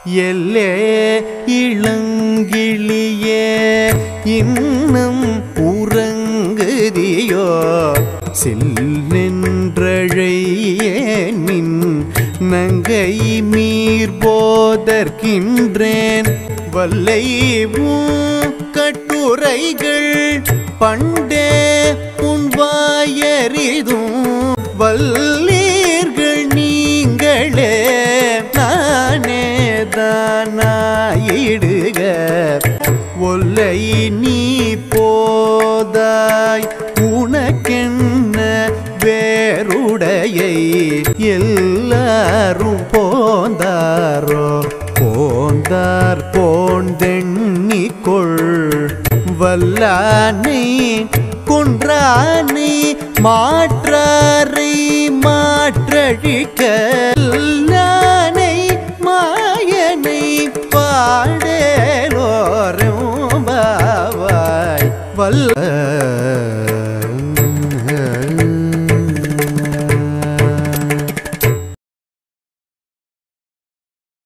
எல்லே இளங்கிளியே இன்னும் உறங்குதியோ சில்லென்றழையேனின் நங்கை மீர் போதற்கின்றேன் வல்லை உன் கட்டுரைகள் பண்டே உன் வாயறிதும் வல்லீர்கள் நீங்களே நானே தானாயிடுக ஒல்லை நீ போதாய் உனக்கென்ன வேறுடையை எல்லாரும் போந்தாரோ போந்தார் போந்தெண்ணிக்கொள் வல்லானை கொன்றானை மாற்றாரை மாற்றழிக்க எல்லானை மாயனை பாடேலோரும் பாவாய் வல்ல